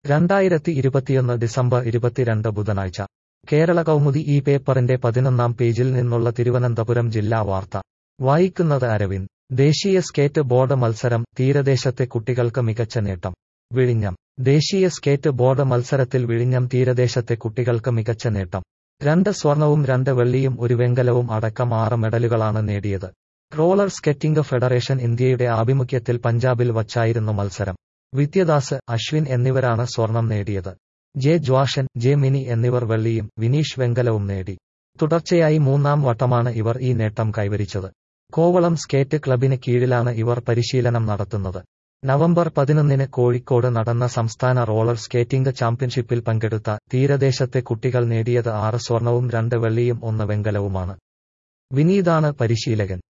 രണ്ടായിരത്തി ഇരുപത്തിയൊന്ന് ഡിസംബർ ഇരുപത്തിരണ്ട് ബുധനാഴ്ച കേരള കൗമുദി ഈ പേപ്പറിന്റെ പതിനൊന്നാം പേജിൽ നിന്നുള്ള തിരുവനന്തപുരം ജില്ലാ വാർത്ത വായിക്കുന്നത് അരവിന്ദ് ദേശീയ സ്കേറ്റ് ബോർഡ് മത്സരം തീരദേശത്തെ കുട്ടികൾക്ക് മികച്ച നേട്ടം വിഴിഞ്ഞം ദേശീയ സ്കേറ്റ് ബോർഡ് മത്സരത്തിൽ വിഴിഞ്ഞം തീരദേശത്തെ കുട്ടികൾക്ക് മികച്ച നേട്ടം രണ്ട് സ്വർണവും രണ്ട് വെള്ളിയും ഒരു വെങ്കലവും അടക്കം ആറ് മെഡലുകളാണ് നേടിയത് റോളർ സ്കേറ്റിംഗ് ഫെഡറേഷൻ ഇന്ത്യയുടെ ആഭിമുഖ്യത്തിൽ പഞ്ചാബിൽ വച്ചായിരുന്നു മത്സരം വിദ്യദാസ് അശ്വിൻ എന്നിവരാണ് സ്വർണം നേടിയത് ജെ ജ്വാഷൻ ജെ മിനി എന്നിവർ വെള്ളിയും വിനീഷ് വെങ്കലവും നേടി തുടർച്ചയായി മൂന്നാം വട്ടമാണ് ഇവർ ഈ നേട്ടം കൈവരിച്ചത് കോവളം സ്കേറ്റ് ക്ലബിന് കീഴിലാണ് ഇവർ പരിശീലനം നടത്തുന്നത് നവംബർ പതിനൊന്നിന് കോഴിക്കോട് നടന്ന സംസ്ഥാന റോളർ സ്കേറ്റിംഗ് ചാമ്പ്യൻഷിപ്പിൽ പങ്കെടുത്ത തീരദേശത്തെ കുട്ടികൾ നേടിയത് ആറ് സ്വർണവും രണ്ട് വെള്ളിയും ഒന്ന് വെങ്കലവുമാണ് വിനീതാണ് പരിശീലകൻ